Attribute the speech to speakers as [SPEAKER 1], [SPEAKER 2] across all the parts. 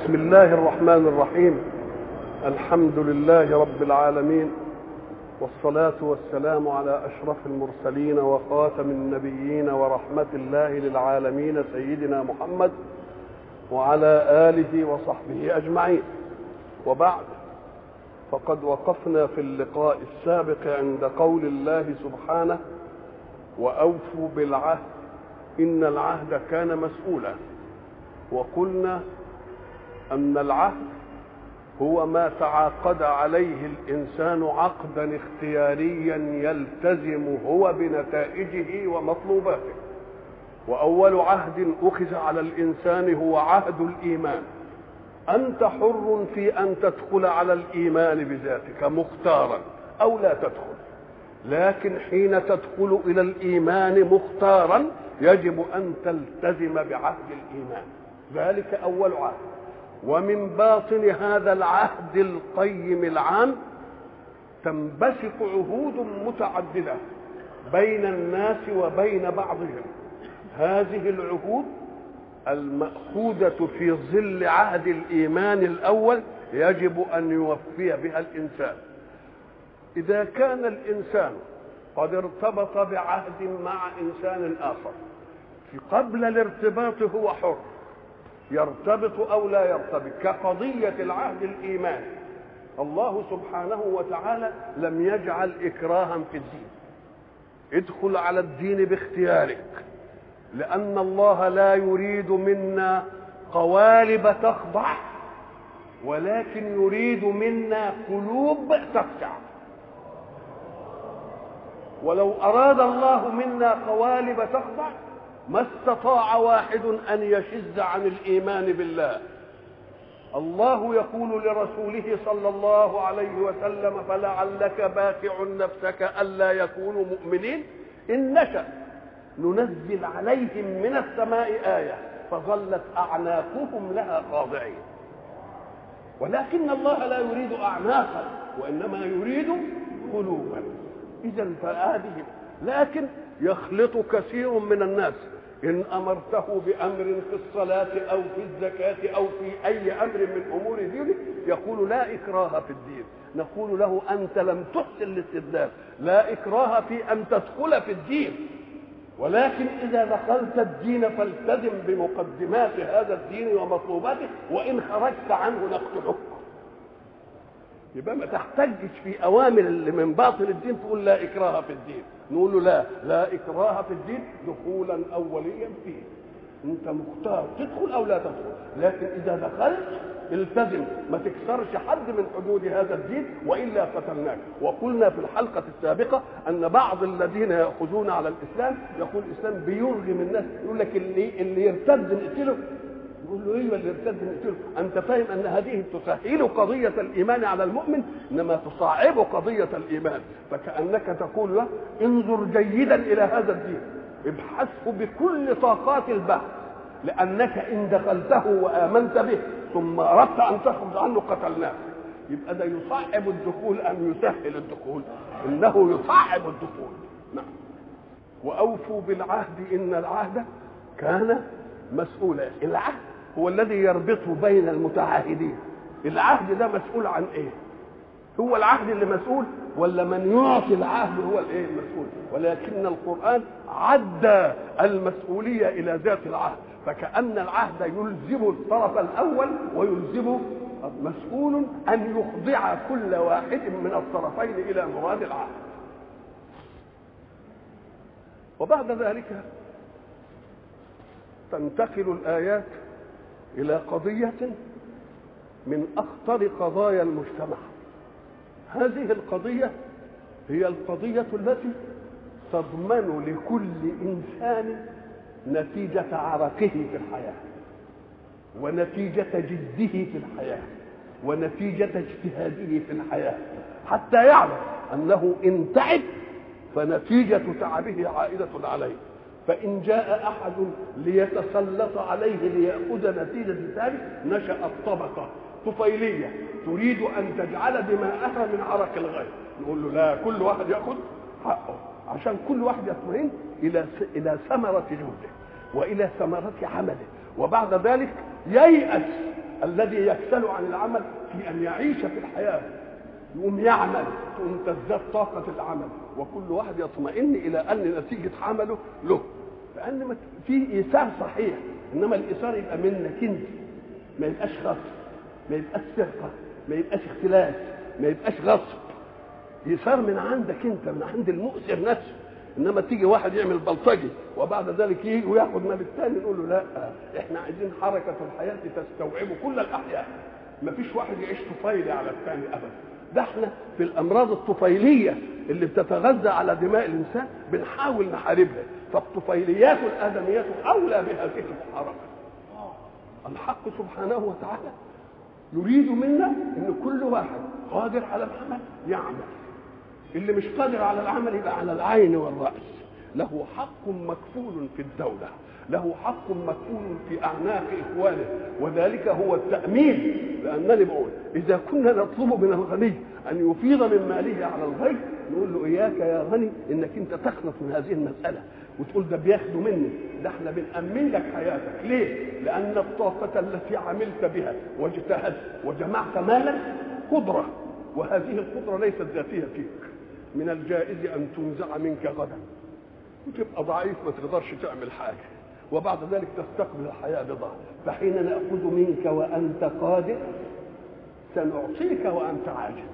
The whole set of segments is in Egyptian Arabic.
[SPEAKER 1] بسم الله الرحمن الرحيم الحمد لله رب العالمين والصلاة والسلام على أشرف المرسلين وخاتم النبيين ورحمة الله للعالمين سيدنا محمد وعلى آله وصحبه أجمعين وبعد فقد وقفنا في اللقاء السابق عند قول الله سبحانه وأوفوا بالعهد إن العهد كان مسؤولا وقلنا أن العهد هو ما تعاقد عليه الإنسان عقدا اختياريا يلتزم هو بنتائجه ومطلوباته وأول عهد أخذ على الإنسان هو عهد الإيمان أنت حر في أن تدخل على الإيمان بذاتك مختارا أو لا تدخل لكن حين تدخل إلى الإيمان مختارا يجب أن تلتزم بعهد الإيمان ذلك أول عهد ومن باطن هذا العهد القيم العام تنبثق عهود متعدده بين الناس وبين بعضهم هذه العهود المأخوذة في ظل عهد الإيمان الأول يجب أن يوفي بها الإنسان إذا كان الإنسان قد ارتبط بعهد مع إنسان آخر قبل الارتباط هو حر يرتبط او لا يرتبط كقضيه العهد الايماني الله سبحانه وتعالى لم يجعل اكراها في الدين ادخل على الدين باختيارك لان الله لا يريد منا قوالب تخضع ولكن يريد منا قلوب تخشع ولو اراد الله منا قوالب تخضع ما استطاع واحد ان يشز عن الايمان بالله الله يقول لرسوله صلى الله عليه وسلم فلعلك باخع نفسك الا يكونوا مؤمنين ان نشا ننزل عليهم من السماء ايه فظلت اعناقهم لها خاضعين ولكن الله لا يريد اعناقا وانما يريد قلوبا اذا فهذه لكن يخلط كثير من الناس إن أمرته بأمر في الصلاة أو في الزكاة أو في أي أمر من أمور دينه يقول لا إكراه في الدين نقول له أنت لم تحسن الاستدلال لا إكراه في أن تدخل في الدين ولكن إذا دخلت الدين فالتزم بمقدمات هذا الدين ومطلوباته وإن خرجت عنه نقتلك يبقى ما تحتجش في اوامر اللي من باطل الدين تقول لا اكراه في الدين نقول له لا لا اكراه في الدين دخولا اوليا فيه انت مختار تدخل او لا تدخل لكن اذا دخلت التزم ما تكسرش حد من حدود هذا الدين والا قتلناك وقلنا في الحلقه السابقه ان بعض الذين ياخذون على الاسلام يقول الاسلام بيرغم الناس يقول لك اللي اللي يرتد نقتله يقول له ايوه اللي ارتد نقتله انت فاهم ان هذه تسهل قضيه الايمان على المؤمن انما تصعب قضيه الايمان فكانك تقول له انظر جيدا الى هذا الدين ابحثه بكل طاقات البحث لانك ان دخلته وامنت به ثم اردت ان تخرج عنه قتلناك يبقى ده يصعب الدخول ام يسهل الدخول انه يصعب الدخول نعم واوفوا بالعهد ان العهد كان مسؤولا العهد هو الذي يربط بين المتعاهدين العهد ده مسؤول عن ايه هو العهد اللي مسؤول ولا من يعطي العهد هو الايه المسؤول ولكن القران عدى المسؤوليه الى ذات العهد فكان العهد يلزم الطرف الاول ويلزم مسؤول ان يخضع كل واحد من الطرفين الى مراد العهد وبعد ذلك تنتقل الآيات إلى قضية من أخطر قضايا المجتمع هذه القضية هي القضية التي تضمن لكل إنسان نتيجة عرقه في الحياة ونتيجة جده في الحياة ونتيجة اجتهاده في الحياة حتى يعلم أنه إن تعب فنتيجة تعبه عائدة عليه فإن جاء أحد ليتسلط عليه ليأخذ نتيجة ذلك نشأت طبقة طفيلية تريد أن تجعل دماءها من عرق الغير نقول له لا كل واحد يأخذ حقه عشان كل واحد يطمئن إلى إلى ثمرة جهده وإلى ثمرة عمله وبعد ذلك ييأس الذي يكسل عن العمل في ان يعيش في الحياه يقوم يعمل تقوم تزداد طاقة العمل وكل واحد يطمئن إلى أن نتيجة عمله له لأن في إيثار صحيح إنما الإيثار يبقى منك أنت ما يبقاش غصب ما يبقاش سرقة ما يبقاش اختلاس ما يبقاش غصب إيثار من عندك أنت من عند المؤثر نفسه انما تيجي واحد يعمل بلطجي وبعد ذلك يجي وياخد مال الثاني نقول له لا احنا عايزين حركه الحياه تستوعب كل الاحياء ما فيش واحد يعيش طفيلي على الثاني ابدا ده احنا في الامراض الطفيليه اللي بتتغذى على دماء الانسان بنحاول نحاربها فالطفيليات الادميات اولى بهذه المحاربه الحق سبحانه وتعالى يريد منا ان كل واحد قادر على العمل يعمل اللي مش قادر على العمل يبقى على العين والراس له حق مكفول في الدوله له حق مكفول في اعناق اخوانه وذلك هو التامين لانني بقول اذا كنا نطلب من الغني ان يفيض من ماله على الغير نقول له اياك يا غني انك انت تخلص من هذه المساله وتقول ده بياخدوا مني ده احنا بنأمن لك حياتك ليه؟ لأن الطاقة التي عملت بها واجتهدت وجمعت مالا قدرة وهذه القدرة ليست ذاتية فيك من الجائز أن تنزع منك غدا وتبقى ضعيف ما تقدرش تعمل حاجة وبعد ذلك تستقبل الحياة بضعف فحين نأخذ منك وأنت قادر سنعطيك وأنت عاجز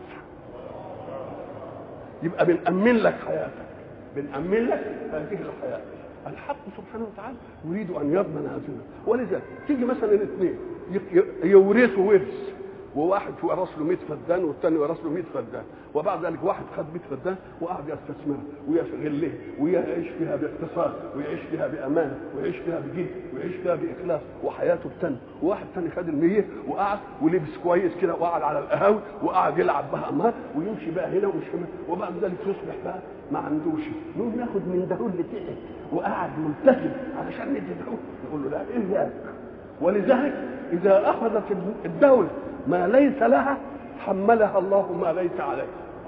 [SPEAKER 1] يبقى بنأمن لك حياتك بنأمن لك هذه الحياة الحق سبحانه وتعالى يريد أن يضمن هذه ولذلك تيجي مثلا الاثنين يورثوا ورث وواحد ورث له 100 فدان والثاني ورث له 100 فدان وبعد ذلك واحد خد 100 فدان وقعد يستثمرها ويستغلها ويعيش فيها باقتصاد ويعيش فيها بامانه ويعيش فيها بجد ويعيش فيها باخلاص وحياته التانية وواحد ثاني خد ال 100 وقعد ولبس كويس كده وقعد على القهاوي وقعد يلعب بها امار ويمشي بقى هنا ومش هنا وبعد ذلك يصبح بقى ما عندوش نقوم ناخد من ده اللي تعب وقعد ملتزم علشان ندي ده نقول له لا اياك ولذلك اذا اخذت الدوله ما ليس لها حملها الله ما ليس عليه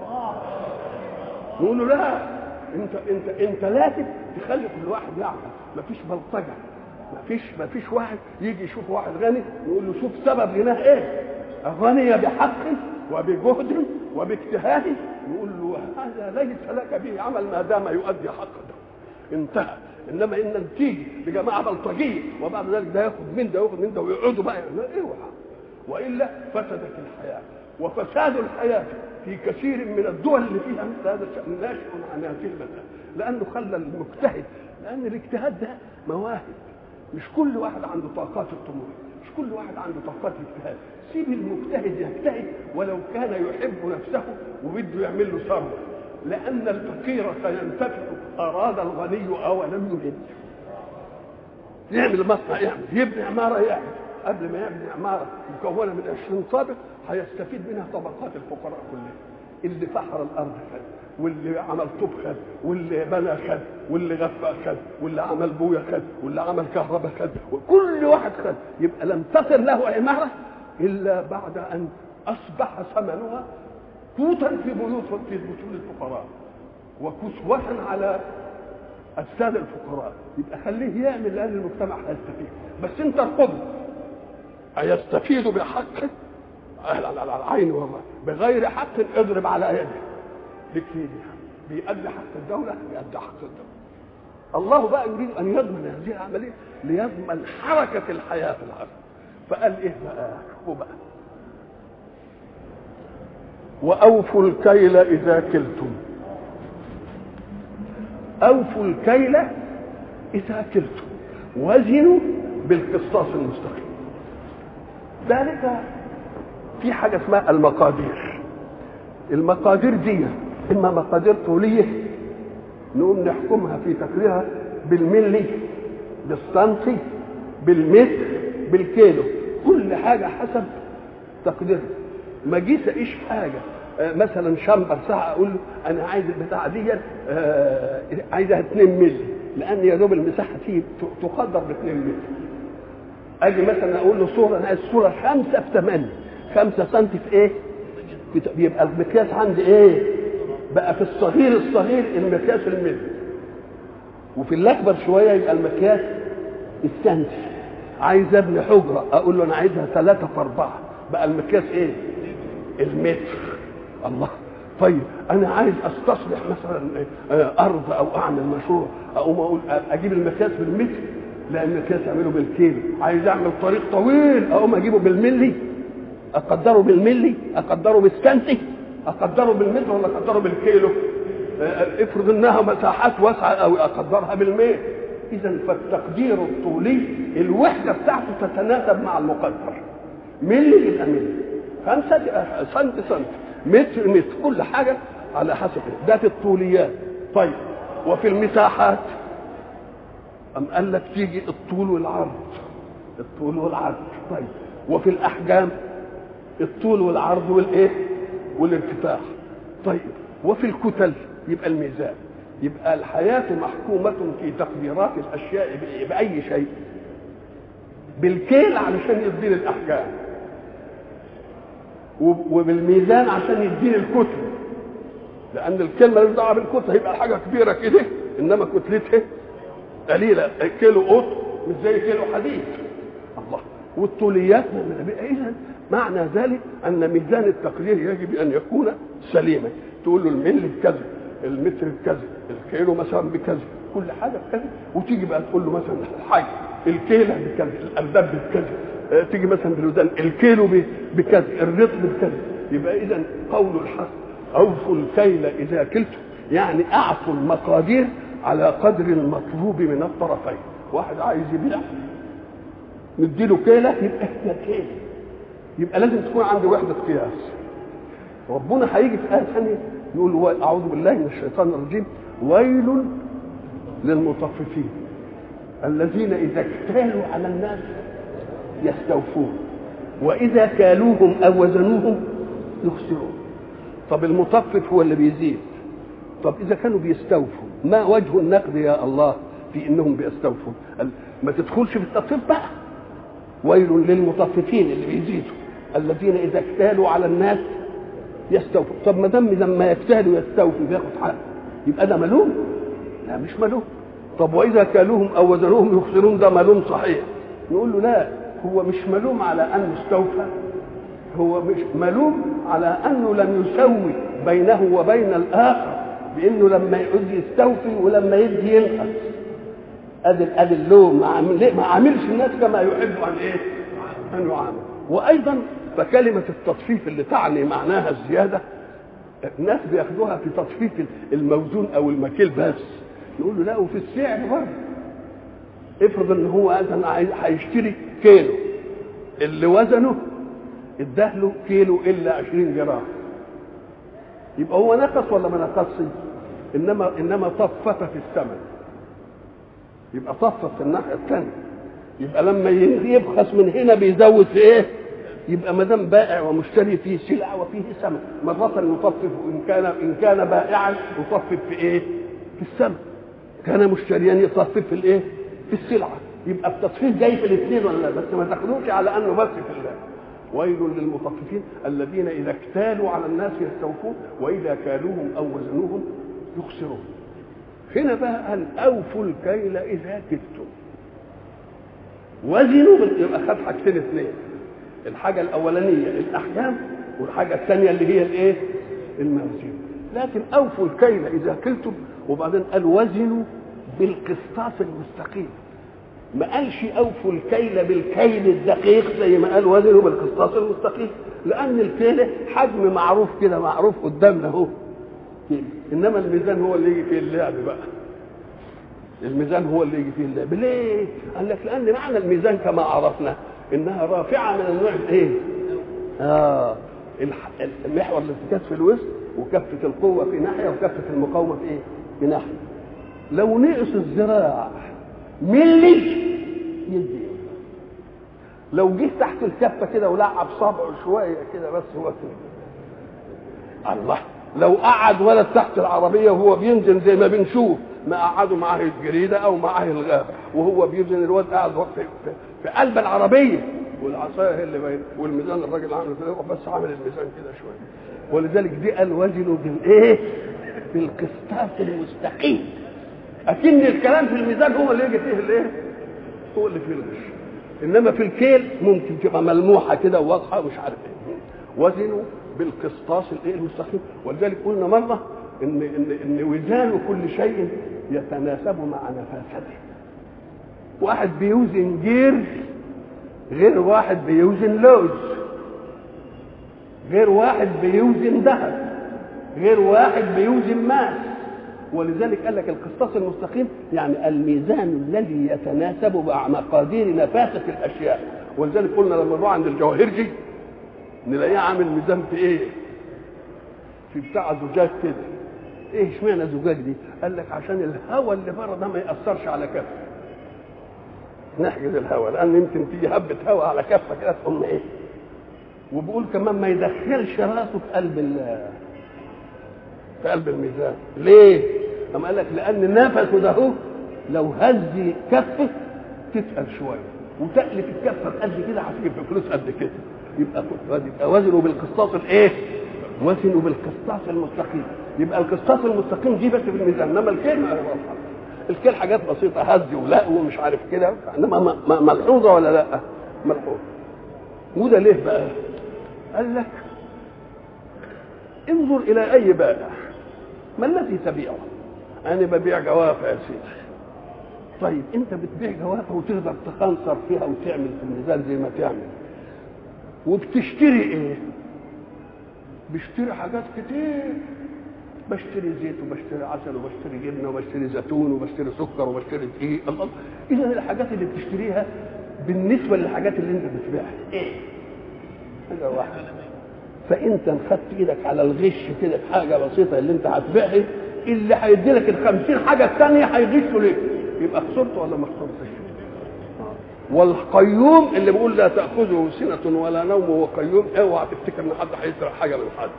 [SPEAKER 1] نقول له لا انت انت انت لازم تخلي كل واحد يعمل مفيش بلطجه مفيش مفيش واحد يجي يشوف واحد غني يقول له شوف سبب غناه ايه غني بحق وبجهد وباجتهاد يقول له هذا ليس لك به عمل ما دام يؤدي حقه انتهى انما ان تيجي بجماعه بلطجيه وبعد ذلك ده ياخد من ده وياخد من ده ويقعدوا بقى لا اوعى والا فسدت الحياه وفساد الحياه في كثير من الدول اللي فيها مثل هذا الشان ناشئ عن هذه المساله لانه خلى المجتهد لان الاجتهاد ده مواهب مش كل واحد عنده طاقات الطموح مش كل واحد عنده طاقات الاجتهاد سيب المجتهد يجتهد ولو كان يحب نفسه وبده يعمل له ثروه لان الفقير سينتفع اراد الغني او لم يرد يعمل مصنع يعمل يبني عماره يعمل قبل ما يبني عماره مكونه من 20 طابق هيستفيد منها طبقات الفقراء كلها اللي فحر الارض خد واللي عمل طوب خد واللي بنى خد واللي غفى خد واللي عمل بويا خد واللي عمل كهرباء خد وكل واحد خد يبقى لم تصل له عماره الا بعد ان اصبح ثمنها قوتا في بيوت في بطون الفقراء وكسوة على اجساد الفقراء يبقى خليه يعمل لان المجتمع هيستفيد بس انت ارفضه هيستفيد بحق على العين والله بغير حق اضرب على يده بكفيه بيأدي حق الدولة بيأدي حق الدولة الله بقى يريد أن يضمن هذه العملية ليضمن حركة الحياة في الأرض فقال إيه بقى شوفوا بقى وأوفوا الكيل إذا كلتم أوفوا الكيل إذا كلتم وزنوا بالقسطاس المستقيم ذلك في حاجة اسمها المقادير المقادير دي إما مقادير طولية نقوم نحكمها في تقديرها بالملي بالسنتي بالمتر بالكيلو كل حاجة حسب تقديرها ما جيت اعيش حاجه آه مثلا شمبر ساعه اقول له انا عايز البتاعه دي آه عايزها 2 مللي لان يا دوب المساحه فيه تقدر ب 2 مللي اجي مثلا اقول له صوره انا عايز صوره 5 في 8 5 سم في ايه؟ بيبقى المقياس عندي ايه؟ بقى في الصغير الصغير المقياس الملي وفي الاكبر شويه يبقى المقياس السنتي عايز ابني حجره اقول له انا عايزها ثلاثة في أربعة بقى المقياس ايه؟ المتر الله طيب انا عايز استصلح مثلا ارض او اعمل مشروع اقوم اقول اجيب المقياس بالمتر لا المقياس اعمله بالكيلو عايز اعمل طريق طويل اقوم اجيبه بالملي اقدره بالملي اقدره بالسنتي اقدره بالمتر ولا اقدره بالكيلو افرض انها مساحات واسعه او اقدرها بالمتر اذا فالتقدير الطولي الوحده بتاعته تتناسب مع المقدر ملي يبقى ملي خمسة سنت سنت متر متر كل حاجة على حسب ده في الطوليات طيب وفي المساحات أم قال لك تيجي الطول والعرض الطول والعرض طيب وفي الأحجام الطول والعرض والإيه والارتفاع طيب وفي الكتل يبقى الميزان يبقى الحياة محكومة في تقديرات الأشياء بأي شيء بالكيل علشان يديني الأحجام وبالميزان عشان يديني الكتل لأن الكلمة مالهاش دعوة بالكتل هيبقى الحاجة كبيرة كده إنما كتلتها قليلة كيلو قط مش زي كيلو حديد الله والطوليات إذا معنى ذلك أن ميزان التقدير يجب أن يكون سليما تقول له الملي بكذا المتر بكذا الكيلو مثلا بكذا كل حاجه بكذا وتيجي بقى تقول له مثلا الحي الكيله بكذا الارداب بكذا تيجي مثلا بالودان الكيلو بكذا الرطل بكذا يبقى اذا قول الحق اوفوا الكيل اذا كلتم يعني اعطوا المقادير على قدر المطلوب من الطرفين واحد عايز يبيع نديله كيله يبقى احنا كيله يبقى لازم تكون عندي وحده قياس ربنا هيجي في ايه ثانيه يقول اعوذ بالله من الشيطان الرجيم ويل للمطففين الذين اذا اكتالوا على الناس يستوفون واذا كالوهم او وزنوهم يخسرون طب المطفف هو اللي بيزيد طب اذا كانوا بيستوفوا ما وجه النقد يا الله في انهم بيستوفوا ما تدخلش في التطفيف بقى ويل للمطففين اللي بيزيدوا الذين اذا اكتالوا على الناس يستوفوا طب ما دام لما يجتهد ويستوفي بياخد حق يبقى ده ملوم لا مش ملوم طب واذا كالوهم او وزنوهم يخسرون ده ملوم صحيح نقول له لا هو مش ملوم على انه استوفى هو مش ملوم على انه لم يسوي بينه وبين الاخر بانه لما يعوز يستوفي ولما يدي ينقص ادي ادي اللوم ما عاملش الناس كما يحب ان ايه؟ ان يعامل وايضا فكلمة التطفيف اللي تعني معناها الزيادة الناس بياخدوها في تطفيف الموزون أو المكيل بس يقول له لا وفي السعر برضه افرض ان هو مثلا هيشتري كيلو اللي وزنه اداله كيلو الا 20 جرام يبقى هو نقص ولا ما نقصش انما انما طفت في الثمن يبقى طفت في الناحيه الثانيه يبقى لما يبخس من هنا بيزود في ايه يبقى ما دام بائع ومشتري فيه سلعه وفيه ثمن مرة يطفف ان كان ان كان بائعا يطفف في ايه؟ في الثمن كان مشتريا يطفف في الايه؟ في السلعه يبقى التطفيف جاي في الاثنين ولا لا بس ما تاخدوش على انه بس في الله ويل للمطففين الذين اذا اكتالوا على الناس يستوفون واذا كالوهم او وزنوهم يخسرون هنا بقى قال اوفوا الكيل اذا كلتم وزنوا يبقى خد حاجتين اثنين الحاجه الاولانيه الاحكام والحاجه الثانيه اللي هي الايه الموازين لكن اوفوا الكيل اذا كلتم وبعدين قال وزنوا بالقسطاس المستقيم ما قالش اوفوا الكيل بالكيل الدقيق زي ما قال وزنوا بالقسطاس المستقيم لان الكيل حجم معروف كده معروف قدامنا اهو انما الميزان هو اللي يجي فيه اللعب بقى الميزان هو اللي يجي فيه اللعب ليه قال لك لان معنى الميزان كما عرفنا انها رافعه من النوع الايه اه المحور الارتكاز في الوسط وكفه القوه في ناحيه وكفه المقاومه في ايه في ناحيه لو نقص الذراع ملي يدي لو جه تحت الكفه كده ولعب صابعه شويه كده بس هو كده الله لو قعد ولد تحت العربيه وهو بينزل زي ما بنشوف ما قعدوا معاه الجريده او معاه الغابه وهو بينزل الواد قاعد في, في, في قلب العربيه والعصايه هي اللي باين والميزان الراجل عامل كده بس عامل الميزان كده شويه ولذلك دي قال وزنوا بالايه؟ بالقسطاس المستقيم اكن الكلام في الميزان هو اللي يجي فيه الايه؟ هو اللي فيه الغش انما في الكيل ممكن تبقى ملموحه كده وواضحه ومش عارف ايه وزنوا بالقسطاس الايه المستقيم ولذلك قلنا مره ان ان ان وزان كل شيء يتناسب مع نفاسته واحد بيوزن جير غير واحد بيوزن لوز غير واحد بيوزن ذهب غير واحد بيوزن ماس ولذلك قال لك القسطاس المستقيم يعني الميزان الذي يتناسب مع مقادير نفاسة الأشياء ولذلك قلنا لما نروح عند الجواهرجي نلاقيه عامل ميزان في ايه؟ في بتاع زجاج كده ايه اشمعنى زجاج دي؟ قال لك عشان الهواء اللي بره ده ما ياثرش على كفه نحجز الهواء لان يمكن تيجي هبه هواء على كفه كده تقوم ايه؟ وبقول كمان ما يدخلش راسه في قلب في قلب الميزان ليه؟ أما قال لك لأن نفسه ده هو لو هز كفه تتقل شوية وتألف الكفة بقد كده هتجيب فلوس قد كده يبقى يبقى وزنه بالقسطاس الايه؟ وزنه بالقسطاس المستقيم يبقى القسطاس المستقيم دي بس في الميزان انما الكيل الكيل حاجات بسيطه هز ولا ومش عارف كده انما ملحوظه ولا لا؟ ملحوظه وده ليه بقى؟ قال لك انظر الى اي بائع ما الذي تبيعه؟ انا ببيع جوافه يا سيدي طيب انت بتبيع جوافه وتقدر تخنصر فيها وتعمل في الميزان زي ما تعمل وبتشتري ايه بشتري حاجات كتير بشتري زيت وبشتري عسل وبشتري جبنه وبشتري زيتون وبشتري سكر وبشتري دقيق الله اذا الحاجات اللي بتشتريها بالنسبه للحاجات اللي انت بتبيعها ايه حاجه واحده فانت خدت ايدك على الغش كده في حاجه بسيطه اللي انت هتبيعها اللي هيدي لك ال 50 حاجه الثانيه هيغشوا ليك يبقى خسرت ولا ما خسرتش؟ والقيوم اللي بيقول لا تاخذه سنه ولا نوم وهو قيوم اوعى تفتكر ان حد هيسرق حاجه من حد.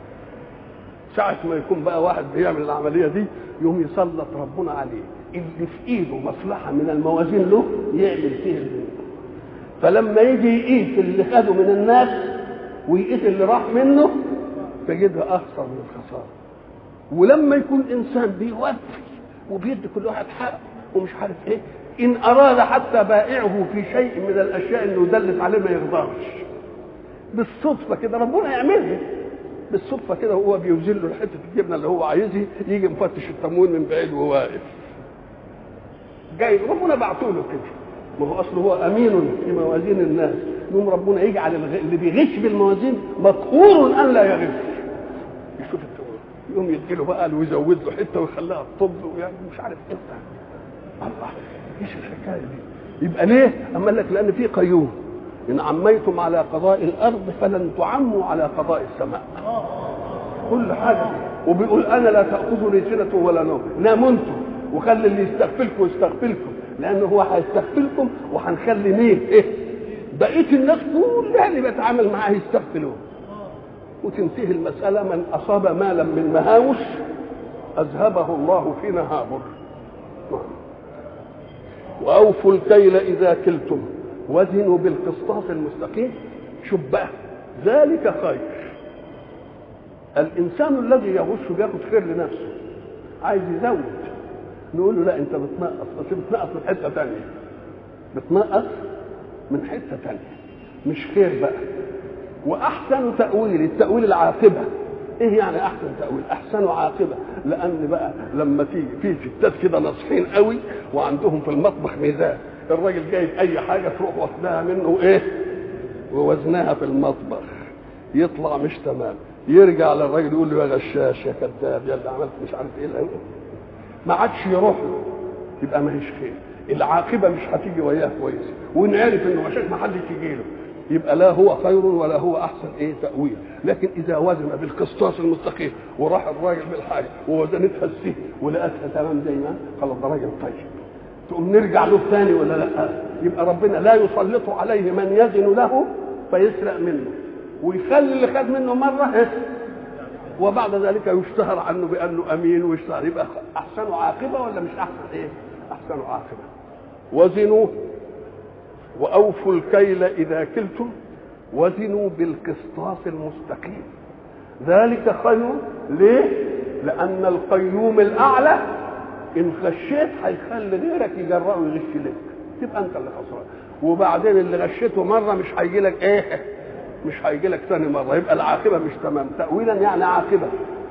[SPEAKER 1] ساعة ما يكون بقى واحد بيعمل العملية دي يوم يسلط ربنا عليه اللي في ايده مصلحة من الموازين له يعمل فيه الدنيا. فلما يجي يقيس اللي خده من الناس ويقيس اللي راح منه تجدها اخسر من الخساره. ولما يكون انسان بيوفي وبيدي كل واحد حق ومش عارف ايه ان اراد حتى بائعه في شيء من الاشياء انه يدلس عليه ما يرضاش بالصدفه كده ربنا يعملها بالصدفه كده وهو بيوزن له حته الجبنه اللي هو عايزها يجي مفتش التموين من بعيد وهو واقف جاي ربنا بعته له كده ما هو اصله هو امين في موازين الناس يوم ربنا يجعل اللي بيغش بالموازين مقهور ان لا يغش يشوف يقوم يديله بقى ويزود له حته ويخليها تطب ويعني مش عارف ايه الله ايش الحكايه دي يبقى ليه اما قال لك لان في قيوم ان عميتم على قضاء الارض فلن تعموا على قضاء السماء كل حاجه وبيقول انا لا تاخذني سنه ولا نوم ناموا انتم وخلي اللي يستغفلكم يستغفلكم لانه هو هيستغفلكم وهنخلي مين ايه بقيه الناس كلها اللي بيتعامل معاه يستغفلوه وتنتهي المسألة من أصاب مالا من مهاوش أذهبه الله في نهابر وأوفوا الكيل إذا كلتم وزنوا بالقسطاس المستقيم شوف بقى ذلك خير الإنسان الذي يغش بياخد خير لنفسه عايز يزود نقول له لا أنت بتنقص بس بتنقص من حتة تانية بتنقص من حتة تانية مش خير بقى واحسن تاويل التاويل العاقبه ايه يعني احسن تاويل احسن عاقبه لان بقى لما تيجي في ستات كده ناصحين قوي وعندهم في المطبخ ميزان الراجل جايب اي حاجه تروح واخدها منه ايه ووزنها في المطبخ يطلع مش تمام يرجع للراجل يقول له يا غشاش يا كذاب يا اللي عملت مش عارف ايه لأنه ما عادش يروح له يبقى ما هيش خير العاقبه مش هتيجي وياه كويس ونعرف انه عشان ما حدش يجي له يبقى لا هو خير ولا هو احسن ايه تاويل لكن اذا وزن بالقسطاس المستقيم وراح الراجل بالحاجه ووزنتها السه ولقتها تمام زي ما خلاص ده راجل طيب تقوم نرجع له ثاني ولا لا يبقى ربنا لا يسلط عليه من يزن له فيسرق منه ويخلي اللي خد منه مره إيه؟ وبعد ذلك يشتهر عنه بانه امين ويشتهر يبقى احسن عاقبه ولا مش احسن ايه؟ احسن عاقبه وزنوا واوفوا الكيل اذا كلتم وزنوا بالقسطاس المستقيم ذلك خير ليه لان القيوم الاعلى ان خشيت هيخلي غيرك يجرأه ويغش لك يبقى انت اللي خسران وبعدين اللي غشيته مره مش هيجي لك ايه مش هيجي لك ثاني مره يبقى العاقبه مش تمام تاويلا يعني عاقبه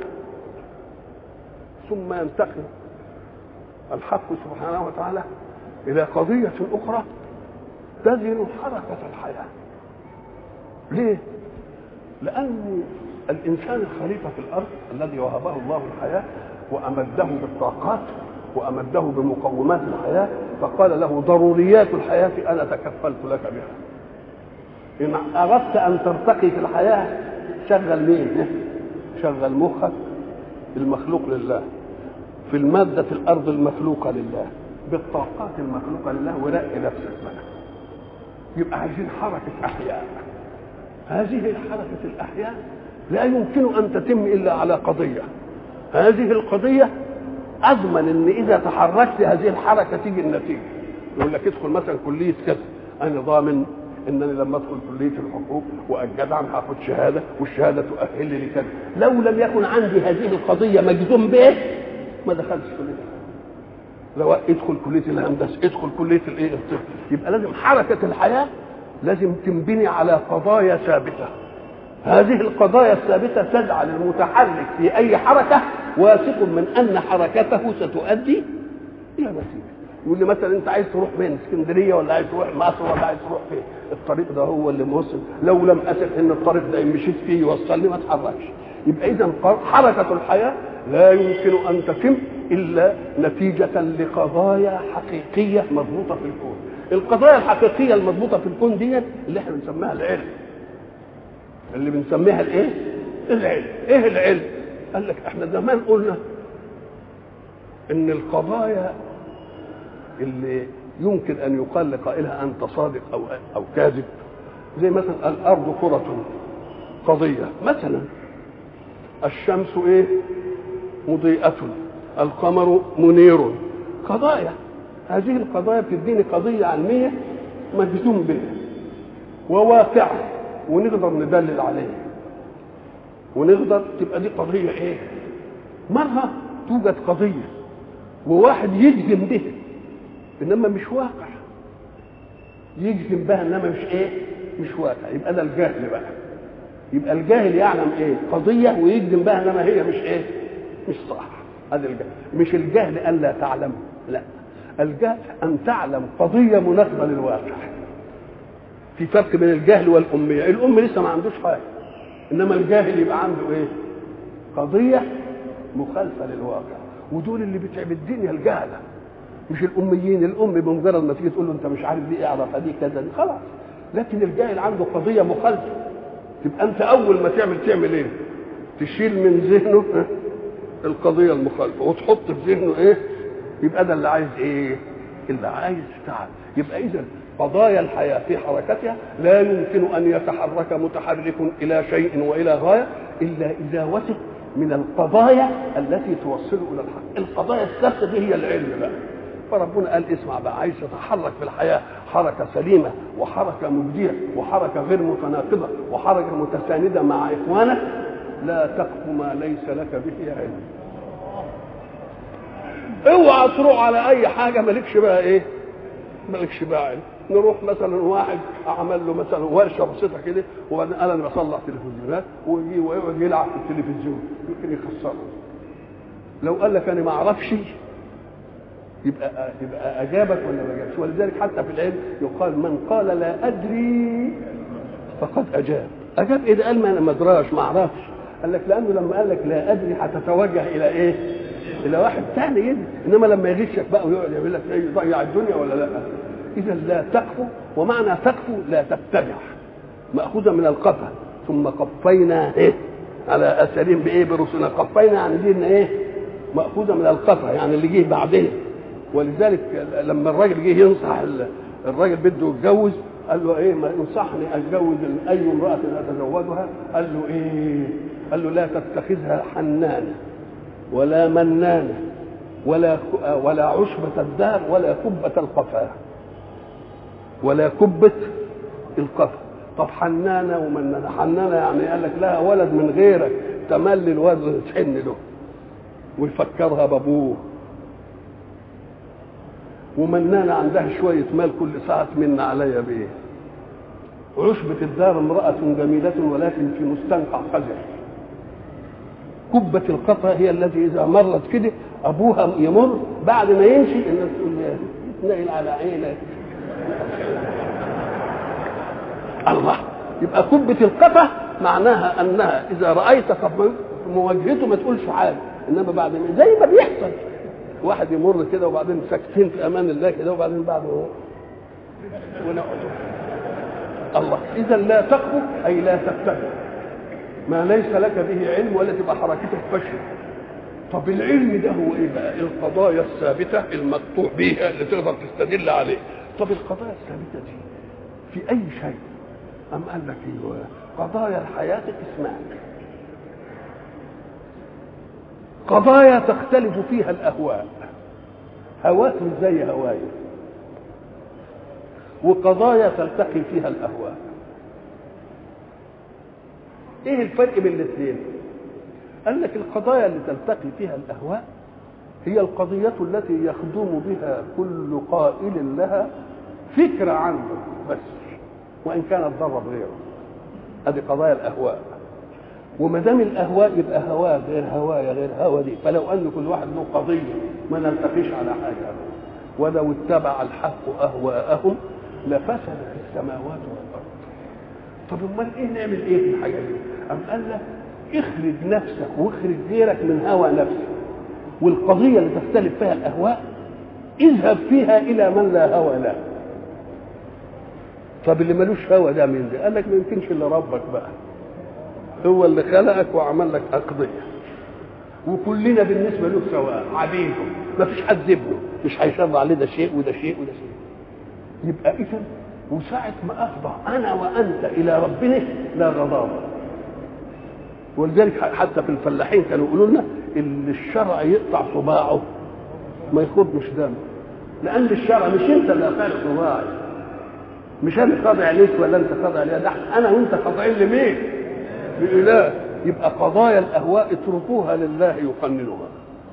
[SPEAKER 1] ثم ينتقل الحق سبحانه وتعالى الى قضيه اخرى تزن حركه الحياه ليه لان الانسان الخليفه في الارض الذي وهبه الله الحياه وامده بالطاقات وامده بمقومات الحياه فقال له ضروريات الحياه انا تكفلت لك بها ان اردت ان ترتقي في الحياه شغل مين شغل مخك المخلوق لله في المادة في الأرض المخلوقة لله بالطاقات المخلوقة لله ورق نفسك بقى يبقى عايزين حركة أحياء هذه حركة الأحياء لا يمكن أن تتم إلا على قضية هذه القضية أضمن أن إذا تحركت هذه الحركة تيجي النتيجة يقول لك ادخل مثلا كلية كذا أنا ضامن انني لما ادخل كليه الحقوق واجدع هاخد شهاده والشهاده تؤهلني لكذا لو لم يكن عندي هذه القضيه مجزوم به ما دخلتش كليه لو ادخل كليه الهندسه ادخل كليه الايه الطب يبقى لازم حركه الحياه لازم تنبني على قضايا ثابته هذه القضايا الثابته تجعل المتحرك في اي حركه واثق من ان حركته ستؤدي الى نتيجه يقول لي مثلا انت عايز تروح فين اسكندريه ولا عايز تروح مصر ولا عايز تروح فين الطريق ده هو اللي موصل لو لم اثق ان الطريق ده مشيت فيه يوصلني ما اتحركش يبقى اذا حركه الحياه لا يمكن ان تتم الا نتيجه لقضايا حقيقيه مضبوطه في الكون القضايا الحقيقيه المضبوطه في الكون دي اللي احنا بنسميها العلم اللي بنسميها الايه العلم ايه العلم قال لك احنا زمان قلنا ان القضايا اللي يمكن ان يقال لقائلها انت صادق او او كاذب زي مثلا الارض كره قضيه مثلا الشمس ايه مضيئه القمر منير قضايا هذه القضايا بتديني قضيه علميه مجزوم بها وواقعه ونقدر ندلل عليها ونقدر تبقى دي قضيه ايه مرة توجد قضيه وواحد يجزم بها انما مش واقع يجزم بها انما مش ايه مش واقع يبقى ده الجهل بقى يبقى الجاهل يعلم ايه قضيه ويجزم بها انما هي مش ايه مش صح هذا الجهل مش الجهل ان لا تعلم لا الجهل ان تعلم قضيه مناسبه للواقع في فرق بين الجهل والاميه الام لسه ما عندوش حاجه انما الجاهل يبقى عنده ايه قضيه مخالفه للواقع ودول اللي بتعب الدنيا الجهله مش الاميين الام بمجرد ما تيجي تقول له انت مش عارف دي اعرف دي كذا دي خلاص لكن الجاهل عنده قضيه مخالفه تبقى انت اول ما تعمل تعمل ايه تشيل من ذهنه القضيه المخالفه وتحط في ذهنه ايه يبقى ده اللي عايز ايه اللي عايز تعب يبقى اذا قضايا الحياه في حركتها لا يمكن ان يتحرك متحرك الى شيء والى غايه الا اذا وثق من القضايا التي توصله الى الحق القضايا الثابته دي هي العلم بقى فربنا قال اسمع بقى عايز تتحرك في الحياه حركه سليمه وحركه مجديه وحركه غير متناقضه وحركه متسانده مع اخوانك لا تقف ما ليس لك به علم اوعى تروح على اي حاجه مالكش بقى ايه مالكش بقى علم نروح مثلا واحد عمل له مثلا ورشه بسيطه كده وبعدين قال انا بصلح تلفزيونات ويجي ويقعد يلعب في التلفزيون يمكن يخسره لو قال لك انا ما اعرفش يبقى يبقى اجابك ولا ما اجابش ولذلك حتى في العلم يقال من قال لا ادري فقد اجاب اجاب ايه ده قال ما انا ما ادراش ما اعرفش قال لك لانه لما قال لك لا ادري هتتوجه الى ايه؟ الى واحد ثاني يدري انما لما يغشك بقى ويقعد يعمل لك ايه يضيع الدنيا ولا لا؟ اذا لا تقفو ومعنى تقفو لا تتبع ماخوذه من القفا ثم قفينا ايه؟ على اثرهم بايه؟ برسلنا قفينا يعني دي ايه؟ ماخوذه من القفا يعني اللي جه بعدين ولذلك لما الراجل جه ينصح الراجل بده يتجوز قال له ايه ما ينصحني اتجوز اي امراه اتزوجها قال له ايه قال له لا تتخذها حنانه ولا منانه ولا ولا عشبة الدار ولا كبة القفا ولا كبة القفا طب حنانة ومنانة حنانة يعني قال لك لها ولد من غيرك تملي الولد تحن له ويفكرها بابوه ومنانة عندها شوية مال كل ساعة من عليا بإيه عشبة الدار امرأة جميلة ولكن في مستنقع قذر كبة القطا هي التي إذا مرت كده أبوها يمر بعد ما يمشي الناس تقول له يتنقل على عينك الله يبقى كبة القفا معناها أنها إذا رأيت في مواجهته ما تقولش حاجة إنما بعد ما زي ما بيحصل واحد يمر كده وبعدين ساكتين في أمان الله كده وبعدين بعد ما ونقعد الله إذا لا تقف أي لا تتبع ما ليس لك به علم ولا تبقى حركتك فشل طب العلم ده هو ايه بقى القضايا الثابته المقطوع بيها اللي تقدر تستدل عليه طب القضايا الثابته دي في اي شيء ام قال لك ايوه قضايا الحياه اسمان قضايا تختلف فيها الاهواء هواك مش زي هواي وقضايا تلتقي فيها الاهواء ايه الفرق بين الاثنين قال لك القضايا اللي تلتقي فيها الاهواء هي القضية التي يخدم بها كل قائل لها فكرة عنه بس وإن كانت ضرب غيره هذه قضايا الأهواء وما دام الأهواء يبقى هواه غير هوايا غير هوا دي فلو أن كل واحد له قضية ما نلتقيش على حاجة ولو اتبع الحق أهواءهم لفسدت السماوات والأرض طب امال ايه نعمل ايه في الحاجه دي؟ أم قال لك اخرج نفسك واخرج غيرك من هوى نفسك والقضيه اللي تختلف فيها الاهواء اذهب فيها الى من لا هوى له طب اللي ملوش هوى ده مين ده؟ قال لك ما يمكنش الا ربك بقى هو اللي خلقك وعمل لك اقضيه وكلنا بالنسبه له سواء عبيده ما فيش حد ابنه مش هيشرع عليه ده شيء وده شيء وده شيء يبقى اذا وساعة ما أخضع أنا وأنت إلى ربنا لا غضاضة ولذلك حتى في الفلاحين كانوا يقولوا لنا اللي الشرع يقطع صباعه ما يخضش دم لأن الشرع مش أنت اللي قاطع صباعي مش أنا خاضع عليك ولا أنت خاضع عليا ده أنا وأنت خاضعين لمين؟ لله يبقى قضايا الأهواء اتركوها لله يقننها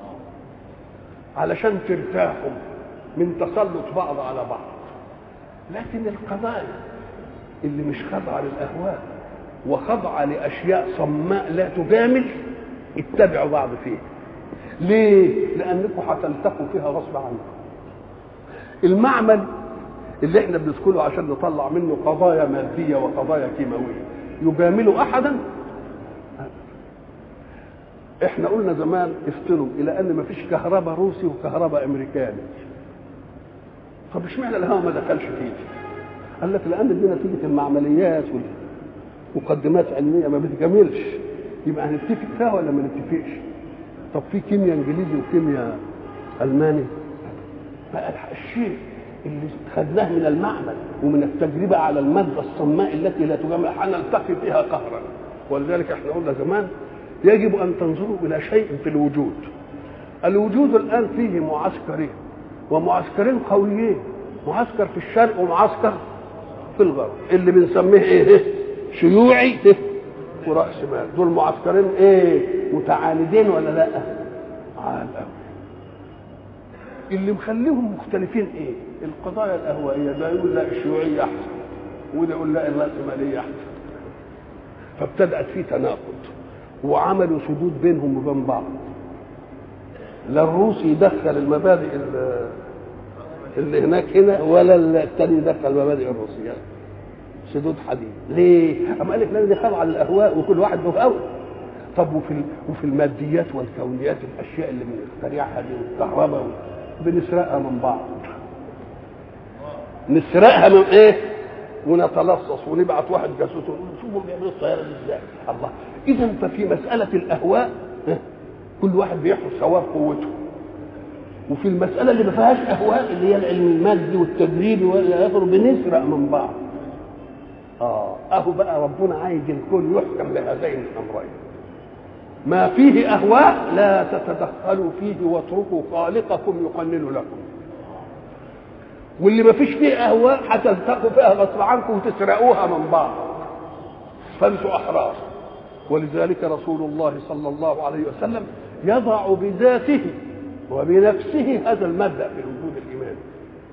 [SPEAKER 1] علشان ترتاحوا من تسلط بعض على بعض لكن القضايا اللي مش خاضعه للاهواء وخاضعه لاشياء صماء لا تجامل اتبعوا بعض فيها ليه لانكم هتلتقوا فيها غصب عنكم المعمل اللي احنا بندخله عشان نطلع منه قضايا ماديه وقضايا كيماويه يجامل احدا احنا قلنا زمان افتروا الى ان مفيش كهرباء روسي وكهرباء امريكاني طب اشمعنى الهواء ما دخلش فيه؟ قال لك لان دي نتيجه المعمليات والمقدمات علميه ما بتكملش يبقى هنتفق فيها ولا ما نتفقش؟ طب في كيمياء انجليزي وكيمياء الماني بقى الشيء اللي خدناه من المعمل ومن التجربه على الماده الصماء التي لا تجامل هنلتقي فيها قهرا ولذلك احنا قلنا زمان يجب ان تنظروا الى شيء في الوجود الوجود الان فيه معسكرين ومعسكرين قويين معسكر في الشرق ومعسكر في الغرب اللي بنسميه ايه شيوعي وراس مال دول معسكرين ايه متعاندين ولا لا عال اللي مخليهم مختلفين ايه القضايا الاهوائيه ده يقول لا الشيوعيه احسن وده يقول لا الراسماليه احسن فابتدات في تناقض وعملوا سدود بينهم وبين بعض لا الروسي يدخل المبادئ اللي هناك هنا ولا الثاني يدخل المبادئ الروسيه سدود حديد ليه؟ أما قال لك لان دي خاضعه للاهواء وكل واحد له هوى طب وفي وفي الماديات والكونيات الاشياء اللي بنخترعها دي والكهرباء بنسرقها من بعض نسرقها من ايه؟ ونتلصص ونبعت واحد جاسوس شوفوا بيعملوا الطياره دي ازاي الله اذا ففي مساله الاهواء كل واحد بيحفظ ثواب قوته وفي المساله اللي ما فيهاش اهواء اللي هي العلم المادي والتجريبي والى اخره بنسرق من بعض اه اهو بقى ربنا عايز الكل يحكم بهذين الامرين ما فيه اهواء لا تتدخلوا فيه واتركوا خالقكم يقنن لكم واللي ما فيش فيه اهواء هتلتقوا فيها غصب عنكم وتسرقوها من بعض فانتوا احرار ولذلك رسول الله صلى الله عليه وسلم يضع بذاته وبنفسه هذا المبدا في الوجود الايماني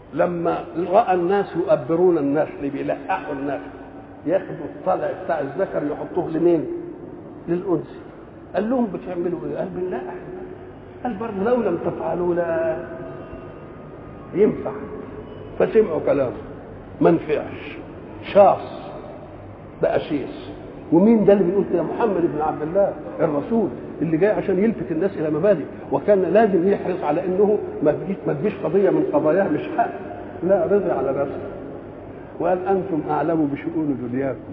[SPEAKER 1] لما راى الناس يؤبرون النخل بيلقحوا النخل ياخدوا الطلع بتاع الذكر يحطوه لمين؟ للانثى قال لهم بتعملوا ايه؟ قال بنلقح قال برضه لو لم تفعلوا لا ينفع فسمعوا كلامه ما نفعش شاص بقى شيس ومين ده اللي بيقول كده محمد بن عبد الله الرسول اللي جاي عشان يلفت الناس الى مبادئ وكان لازم يحرص على انه ما تجيش ما تجيش قضيه من قضاياه مش حق لا رضي على نفسه وقال انتم اعلم بشؤون دنياكم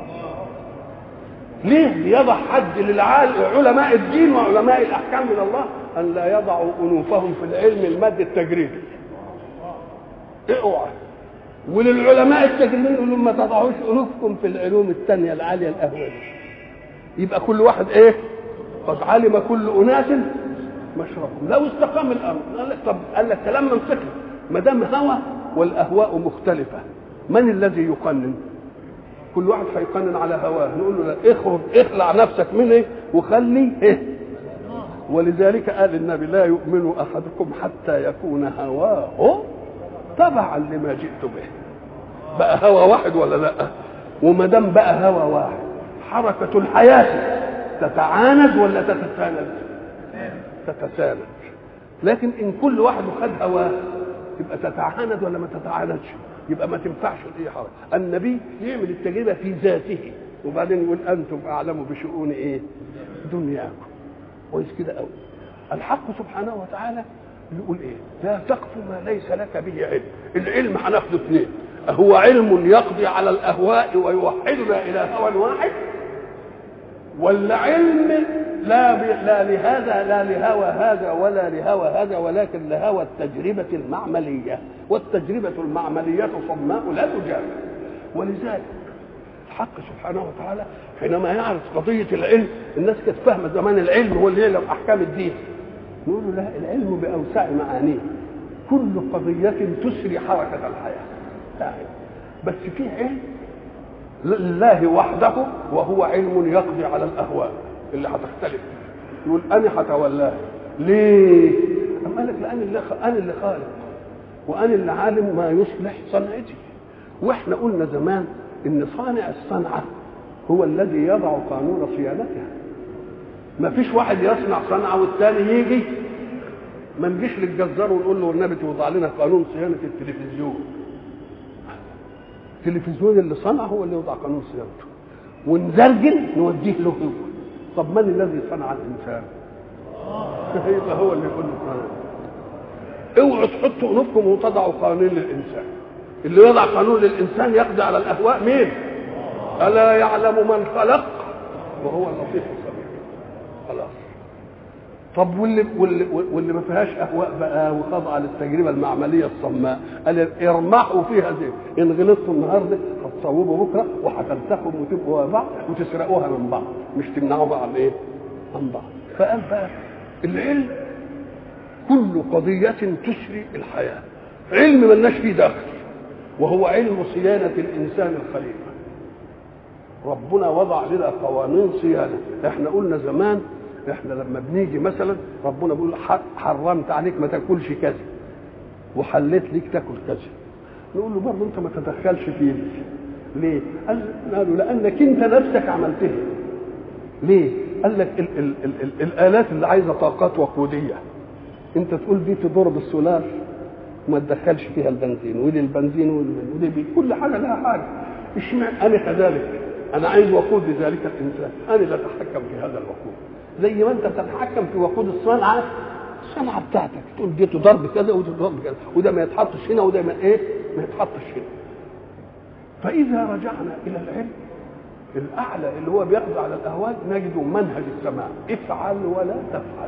[SPEAKER 1] ليه ليضع حد للعلماء الدين وعلماء الاحكام من الله ان لا يضعوا انوفهم في العلم المادي التجريبي اوعى وللعلماء التجريبيين يقولوا ما تضعوش انوفكم في العلوم الثانيه العاليه الاهوال يبقى كل واحد ايه قد علم كل اناس مشربهم لو استقام الامر قال لك طب قال لك كلام منطقي ما دام هوى والاهواء مختلفه من الذي يقنن كل واحد هيقنن على هواه نقول له لا اخرج اخلع نفسك منه وخلي ايه ولذلك قال النبي لا يؤمن احدكم حتى يكون هواه تبعا لما جئت به بقى هوى واحد ولا لا وما دام بقى هوى واحد حركه الحياه تتعاند ولا تتساند تتساند لكن ان كل واحد خد هواه يبقى تتعاند ولا ما تتعاندش يبقى ما تنفعش اي حركه النبي يعمل التجربه في ذاته وبعدين يقول انتم اعلموا بشؤون ايه دنياكم كويس كده قوي الحق سبحانه وتعالى يقول ايه لا تقف ما ليس لك به علم العلم هناخده اثنين هو علم يقضي على الاهواء ويوحدنا الى هوى واحد ولا علم لا ب... لا لهذا لا لهوى هذا ولا لهوى هذا ولكن لهوى التجربة المعملية والتجربة المعملية صماء لا تجاب ولذلك الحق سبحانه وتعالى حينما يعرض قضية العلم الناس كانت فاهمة زمان العلم هو اللي يعلم أحكام الدين نقول له لا العلم بأوسع معانيه كل قضية تسري حركة الحياة لا بس في علم لله وحده وهو علم يقضي على الاهواء اللي هتختلف يقول انا هتولاه ليه؟ أم قال لك لان اللي انا اللي خالق وانا اللي عالم ما يصلح صنعتي واحنا قلنا زمان ان صانع الصنعه هو الذي يضع قانون صيانتها ما فيش واحد يصنع صنعه والثاني يجي ما نجيش للجزار ونقول له والنبي توضع لنا قانون صيانه التلفزيون التلفزيون اللي صنعه هو اللي يوضع قانون صيانته ونزرجن نوديه له هو طب من الذي صنع الانسان؟ يبقى هو اللي يقول له اوعوا تحطوا انوفكم وتضعوا قانون للانسان اللي يضع قانون للانسان يقضي على الاهواء مين؟ الا يعلم من خلق وهو اللطيف الخبير خلاص طب واللي واللي واللي ما فيهاش اهواء بقى وخاضعه للتجربه المعمليه الصماء قال ارمحوا فيها زي ان غلطتوا النهارده هتصوبوا بكره وهتلتقوا وتبقوا بعض وتسرقوها من بعض مش تمنعوا بعض ايه؟ عن بعض فقال بقى العلم كل قضية تسري الحياة علم ملناش فيه دخل وهو علم صيانة الإنسان الخليفة ربنا وضع لنا قوانين صيانة احنا قلنا زمان احنا لما بنيجي مثلا ربنا بيقول حرمت عليك ما تاكلش كذا وحليت ليك تاكل كذا نقول له برضه انت ما تدخلش فيه ليه؟ قال قالوا لانك انت نفسك عملتها ليه؟ قال لك ال ال ال ال الالات اللي عايزه طاقات وقوديه انت تقول دي تضر بالسولار وما تدخلش فيها البنزين ودي البنزين ودي بي. كل حاجه لها حاجه اشمعنى انا كذلك انا عايز وقود لذلك الانسان انا اللي اتحكم في هذا الوقود زي ما انت بتتحكم في وقود الصنعه الصنعه بتاعتك تقول دي تضر بكذا ودي تضر بكذا وده ما يتحطش هنا وده ما ايه ما يتحطش هنا فاذا رجعنا الى العلم الاعلى اللي هو بيقضي على الاهوال نجد منهج السماء افعل ولا تفعل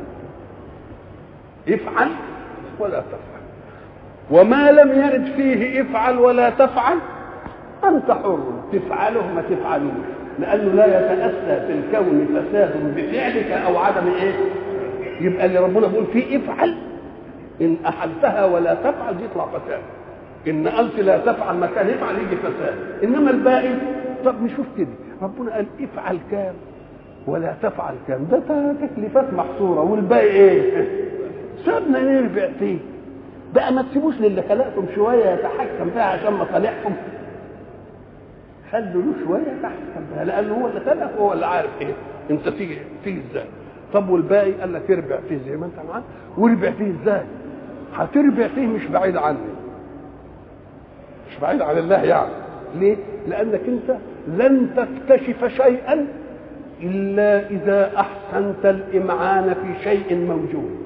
[SPEAKER 1] افعل ولا تفعل وما لم يرد فيه افعل ولا تفعل انت حر تفعله ما تفعلوش لانه لا يتاسى في الكون فساد بفعلك او عدم ايه يبقى اللي ربنا بيقول فيه افعل ان احلتها ولا تفعل دي يطلع فساد ان قلت لا تفعل مكان افعل يجي فساد انما الباقي طب نشوف كده ربنا قال افعل كام ولا تفعل كام ده تكليفات محصوره والباقي ايه سابنا نرجع فيه بقى ما تسيبوش للي خلقكم شويه يتحكم فيها عشان مصالحكم خلوا له شويه يتحكم فيها لانه هو اللي خلق هو اللي عارف ايه انت تيجي تيجي ازاي طب والباقي قال لك اربع فيه زي ما انت معاه واربع فيه ازاي هتربع فيه مش بعيد عني مش بعيد عن الله يعني ليه لانك انت لن تكتشف شيئا الا اذا احسنت الامعان في شيء موجود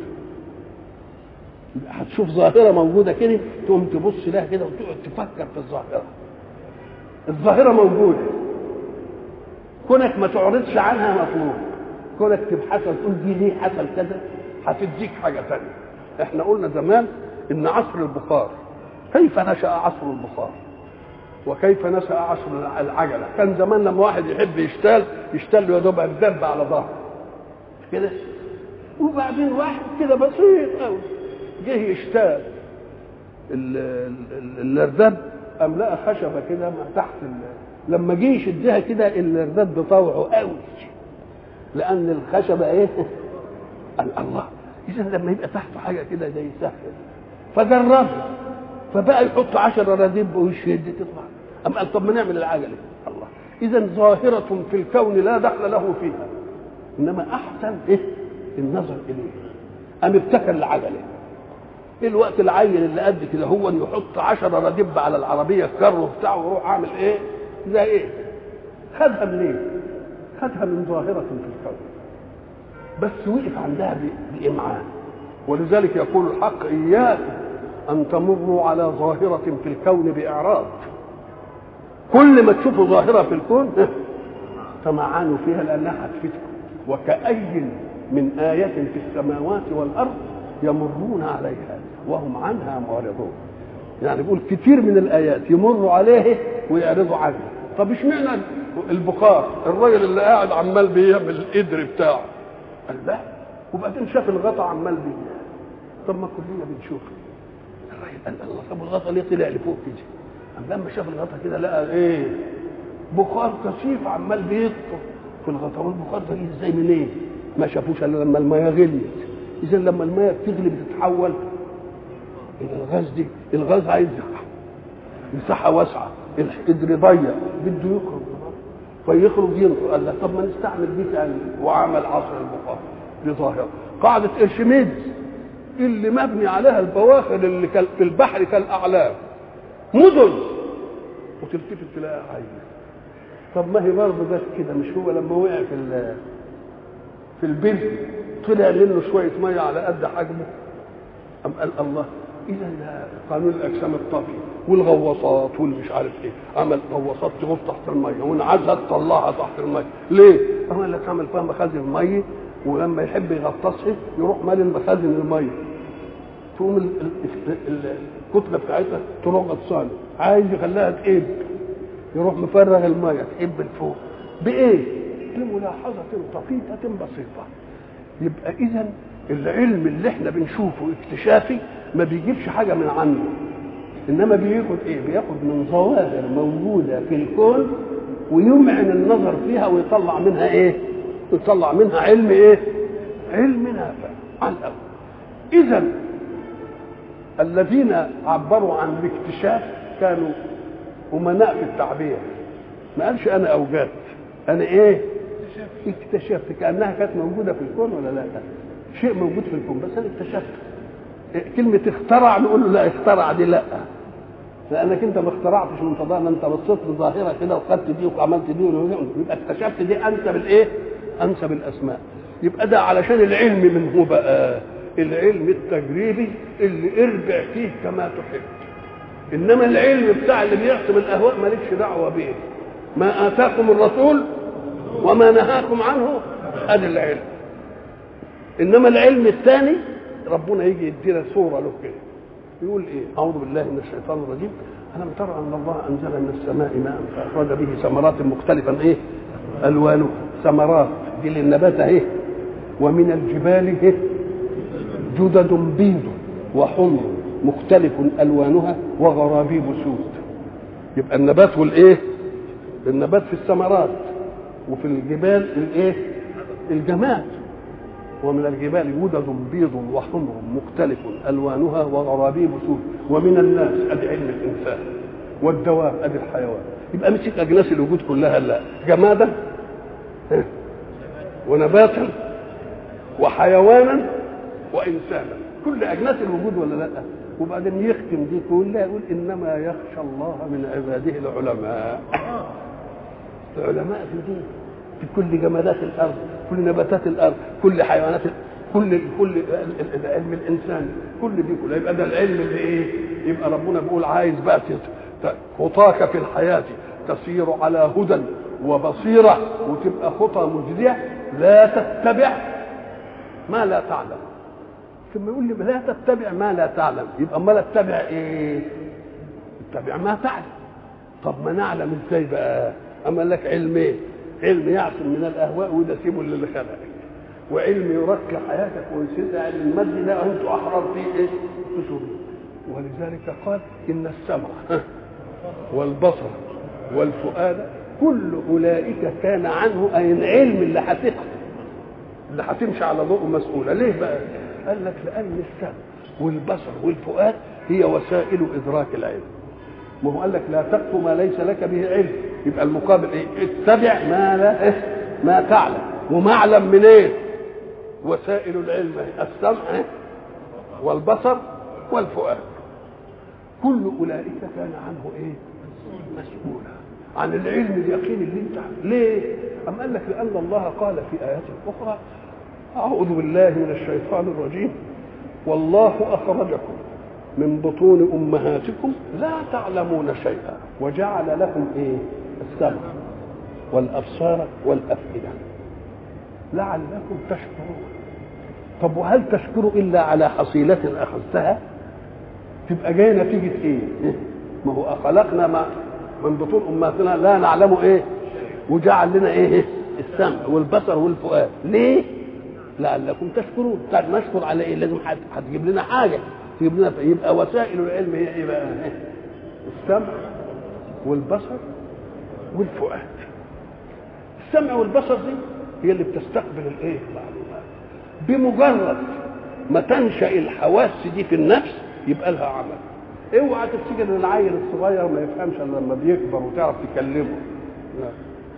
[SPEAKER 1] هتشوف ظاهره موجوده كده تقوم تبص لها كده وتقعد تفكر في الظاهره الظاهره موجوده كونك ما تعرضش عنها مطلوب كونك تبحثها تقول دي ليه حصل كذا هتديك حاجه ثانيه احنا قلنا زمان ان عصر البخار كيف نشا عصر البخار وكيف نشا عصر العجله كان زمان لما واحد يحب يشتال يشتال له يا دوب الدب على ظهره كده وبعدين واحد كده بسيط قوي جه يشتال الارداب قام لقى خشبه كده تحت لما جه يشدها كده الارداب بطوعه قوي لان الخشبه ايه قال الله اذا لما يبقى تحته حاجه كده زي سهل فجربها فبقى يحط عشرة رديب ويشد تطلع أم قال طب ما نعمل العجلة الله إذا ظاهرة في الكون لا دخل له فيها إنما أحسن إيه النظر إليه أم ابتكر العجلة إيه الوقت العيل اللي قد كده هو يحط عشرة رديب على العربية الكر بتاعه ويروح عامل إيه زي إيه خدها منين خدها من ظاهرة في الكون بس وقف عندها بإمعان ولذلك يقول الحق إياكم أن تمروا على ظاهرة في الكون بإعراض كل ما تشوفوا ظاهرة في الكون تمعنوا فيها لأنها هتفيدكم وكأي من آية في السماوات والأرض يمرون عليها وهم عنها معرضون يعني بيقول كتير من الآيات يمروا عليه ويعرضوا عنها طب اشمعنى البخار الراجل اللي قاعد عمال بيعمل القدر بتاعه قال لا وبعدين شاف الغطا عمال بيه طب ما كلنا بنشوف الراجل قال الله طب الغطا ليه طلع لفوق كده قام لما شاف الغطا كده لقى ايه بخار كثيف عمال بيطفو في الغطا والبخار ده جه ازاي منين؟ إيه؟ ما شافوش الا لما الميه غليت اذا لما الميه بتغلي بتتحول الى الغاز دي الغاز عايز مساحه واسعه القدر ضيق بده يخرج فيخرج ينطق قال لك طب ما نستعمل دي تاني وعمل عصر البخار دي ظاهره قاعده ارشميدس اللي مبني عليها البواخر اللي في البحر كالاعلام مدن وتلتفت تلاقيها حيه طب ما هي برضه بس كده مش هو لما وقع في في البلد طلع منه شويه ميه على قد حجمه أم قال الله اذا قانون الاجسام الطافي والغواصات والمش عارف ايه عمل غواصات تغوص تحت الميه وانعزها تطلعها تحت الميه ليه؟ قال لك عمل فيها مخازن الميه ولما يحب يغطسها يروح مال المخازن الميه تقوم الكتله بتاعتها تروح غطسانه عايز يخليها تقب يروح مفرغ الميه تقب لفوق بايه؟ بملاحظه طفيفه بسيطه يبقى اذا العلم اللي احنا بنشوفه اكتشافي ما بيجيبش حاجه من عنده انما بياخد ايه بياخد من ظواهر موجوده في الكون ويمعن النظر فيها ويطلع منها ايه يطلع منها علم ايه علم نافع على الاول اذا الذين عبروا عن الاكتشاف كانوا امناء في التعبير ما قالش انا اوجدت انا ايه اكتشفت كانها كانت موجوده في الكون ولا لا شيء موجود في الكون بس انا اكتشفت كلمة اخترع نقول له لا اخترع دي لا لأنك أنت ما اخترعتش من فضاء أنت بصيت لظاهرة كده وخدت دي وعملت دي يبقى اكتشفت دي أنسب الإيه؟ أنسب الأسماء يبقى ده علشان العلم من هو بقى العلم التجريبي اللي اربع فيه كما تحب إنما العلم بتاع اللي بيحسم الأهواء مالكش دعوة بيه ما آتاكم الرسول وما نهاكم عنه ادي العلم انما العلم الثاني ربنا يجي يدينا صوره له كده يقول ايه اعوذ بالله من الشيطان الرجيم الم ترى ان الله انزل من السماء ماء فاخرج به ثمرات مختلفا ايه الوانه ثمرات دي للنبات اهي ومن الجبال ايه جدد بيض وحمر مختلف الوانها وغرابيب سود يبقى النبات والايه النبات في الثمرات وفي الجبال الايه الجماد ومن الجبال جدد بيض وحمر مختلف الوانها وغرابيب سود ومن الناس ادي علم الانسان والدواب ادي الحيوان يبقى مسك اجناس الوجود كلها لا جمادا ونباتا وحيوانا وانسانا كل اجناس الوجود ولا لا وبعدين يختم دي كلها يقول انما يخشى الله من عباده العلماء العلماء في دي في كل جمادات الارض كل نباتات الارض كل حيوانات كل كل علم الانسان كل دي كلها يبقى ده العلم اللي ايه يبقى ربنا بيقول عايز بقى خطاك في الحياه تسير على هدى وبصيره وتبقى خطى مجديه لا تتبع ما لا تعلم ثم يقول لي لا تتبع ما لا تعلم يبقى امال اتبع ايه اتبع ما تعلم طب ما نعلم ازاي بقى اما لك علمين علم يعصم من الاهواء وده سيبه للي خلقك وعلم يركب حياتك ويسير علم المد ده انتم احرار فيه ايه تسوبي ولذلك قال ان السمع والبصر والفؤاد كل اولئك كان عنه اي العلم اللي هتقف اللي هتمشي على ضوء مسؤوله ليه بقى قال لك لان السمع والبصر والفؤاد هي وسائل ادراك العلم ما هو قال لك لا تقف ما ليس لك به علم يبقى المقابل ايه اتبع ما لا إيه؟ ما تعلم ومعلم من ايه وسائل العلم السمع والبصر والفؤاد كل اولئك كان عنه ايه مسؤولا عن العلم اليقين اللي انت ليه ام قال لك لان الله قال في ايات اخرى اعوذ بالله من الشيطان الرجيم والله اخرجكم من بطون امهاتكم لا تعلمون شيئا وجعل لكم ايه السمع والابصار والافئده لعلكم تشكرون طب وهل تشكروا الا على حصيله اخذتها تبقى جايه نتيجه ايه ما هو خلقنا ما من بطون امهاتنا لا نعلم ايه وجعل لنا ايه السمع والبصر والفؤاد ليه لعلكم تشكرون طب نشكر على ايه لازم هتجيب لنا حاجه تجيب لنا يبقى وسائل العلم هي ايه بقى السمع والبصر والفؤاد السمع والبصر دي هي اللي بتستقبل الايه المعلومات بمجرد ما تنشا الحواس دي في النفس يبقى لها عمل اوعى تفتكر ان العيل الصغير ما يفهمش الا لما بيكبر وتعرف تكلمه لا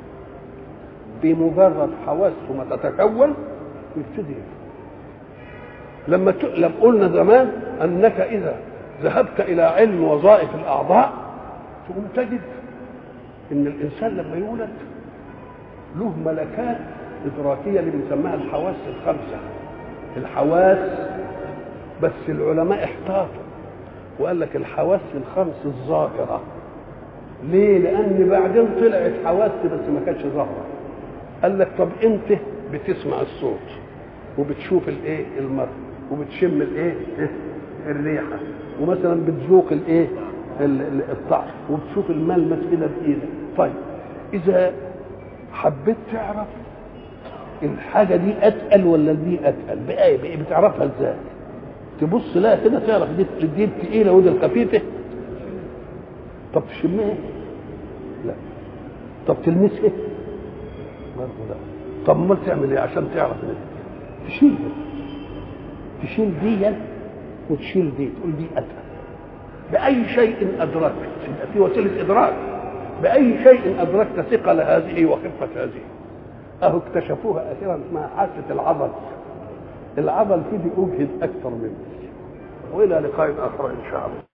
[SPEAKER 1] بمجرد حواسه ما تتكون يبتدي لما ت... لما قلنا زمان انك اذا ذهبت الى علم وظائف الاعضاء تقوم تجد ان الانسان لما يولد له ملكات ادراكيه اللي بنسميها الحواس الخمسه الحواس بس العلماء احتاطوا وقال لك الحواس الخمس الظاهره ليه لان بعدين طلعت حواس بس ما كانتش ظاهره قال لك طب انت بتسمع الصوت وبتشوف الايه المرء وبتشم الايه الريحه ومثلا بتذوق الايه الطعم وبتشوف الملمس كده بايدك طيب اذا حبيت تعرف الحاجه دي اتقل ولا دي اتقل بقى بقى بتعرفها ازاي تبص لها كده تعرف دي دي التقيله ودي الخفيفه طب تشمها لا طب تلمسها برضه لا طب امال تعمل ايه عشان تعرف إيه؟ تشيل تشيل دي وتشيل دي تقول دي اتقل باي شيء ادركت يبقى في وسيله ادراك باي شيء ادركت ثقل هذه وخفه هذه اهو اكتشفوها اخيرا اسمها حاسه العضل العضل فيه اجهد اكثر منه والى لقاء اخر ان شاء الله